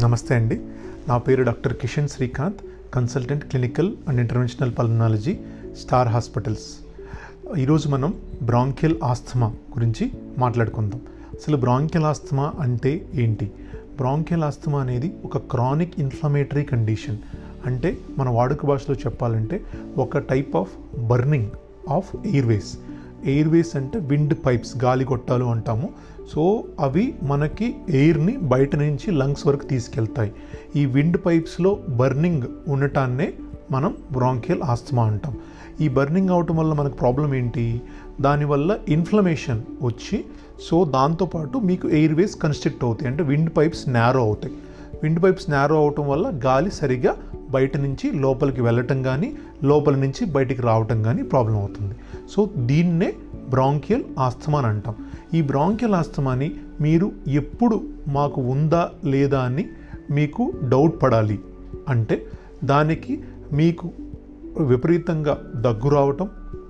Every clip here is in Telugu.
నమస్తే అండి నా పేరు doctor Kishan Srikanth consultant clinical and interventional pulmonology star hospitals ఈరోజు మనం బ్రాంకియల్ ఆస్థమా గురించి మాట్లాడుకుందాం అసలు బ్రాంకియల్ ఆస్థమా అంటే ఏంటి బ్రాంకియల్ ఆస్థమా అనేది ఒక క్రానిక్ ఇన్ఫ్లమేటరీ కండిషన్ అంటే మన వాడుక భాషలో చెప్పాలంటే ఒక type of burning of airways airways అంటే విండ్ పైప్స్ గాలి గొట్టాలు అంటాము సో అవి మనకి ఎయిర్ని బయట నుంచి లంగ్స్ వరకు తీసుకెళ్తాయి ఈ విండ్ పైప్స్లో బర్నింగ్ ఉండటాన్నే మనం బ్రాంకియల్ ఆస్తమా అంటాం ఈ బర్నింగ్ అవటం వల్ల మనకు ప్రాబ్లం ఏంటి దానివల్ల ఇన్ఫ్లమేషన్ వచ్చి సో దాంతోపాటు మీకు ఎయిర్వేస్ కన్స్ట్రిక్ట్ అవుతాయి అంటే విండ్ పైప్స్ నేరో అవుతాయి విండ్ పైప్స్ నేరో అవటం వల్ల గాలి సరిగా బయట నుంచి లోపలికి వెళ్ళటం కానీ లోపల నుంచి బయటికి రావటం కానీ ప్రాబ్లం అవుతుంది సో దీన్నే బ్రాంకియల్ ఆస్తమా అని అంటాం ఈ బ్రాంకియల్ ఆస్తమాని మీరు ఎప్పుడు మాకు ఉందా లేదా అని మీకు డౌట్ పడాలి అంటే దానికి మీకు విపరీతంగా దగ్గు రావటం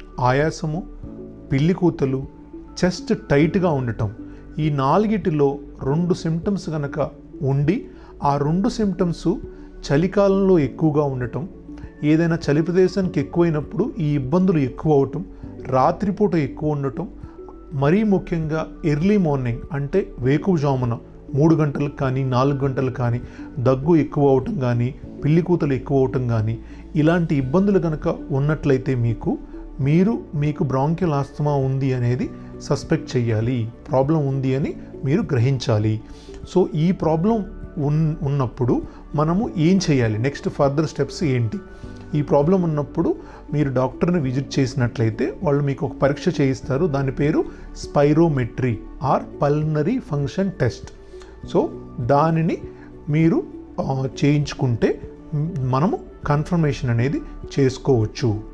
ఆయాసము పిల్లి కూతలు చెస్ట్ టైట్గా ఉండటం ఈ నాలుగిటిలో రెండు సిమ్టమ్స్ కనుక ఉండి ఆ రెండు సిమ్టమ్స్ చలికాలంలో ఎక్కువగా ఉండటం ఏదైనా చలి ప్రదేశానికి ఎక్కువైనప్పుడు ఈ ఇబ్బందులు ఎక్కువ అవటం రాత్రిపూట ఎక్కువ ఉండటం మరీ ముఖ్యంగా ఎర్లీ మార్నింగ్ అంటే వేకువజామున మూడు గంటలకు కానీ నాలుగు గంటలకు కానీ దగ్గు ఎక్కువ అవటం కానీ పిల్లి కూతలు ఎక్కువ అవటం కానీ ఇలాంటి ఇబ్బందులు కనుక ఉన్నట్లయితే మీకు మీరు మీకు బ్రాంకియల్ ఆస్తమా ఉంది అనేది సస్పెక్ట్ చేయాలి ప్రాబ్లం ఉంది అని మీరు గ్రహించాలి సో ఈ ప్రాబ్లం ఉన్ ఉన్నప్పుడు మనము ఏం చేయాలి నెక్స్ట్ ఫర్దర్ స్టెప్స్ ఏంటి ఈ ప్రాబ్లం ఉన్నప్పుడు మీరు డాక్టర్ని విజిట్ చేసినట్లయితే వాళ్ళు మీకు ఒక పరీక్ష చేయిస్తారు దాని పేరు spirometry or pulmonary function test so దానిని మీరు ఆ, చేయించుకుంటే మ్, మనము కన్ఫర్మేషన్ అనేది చేసుకోవచ్చు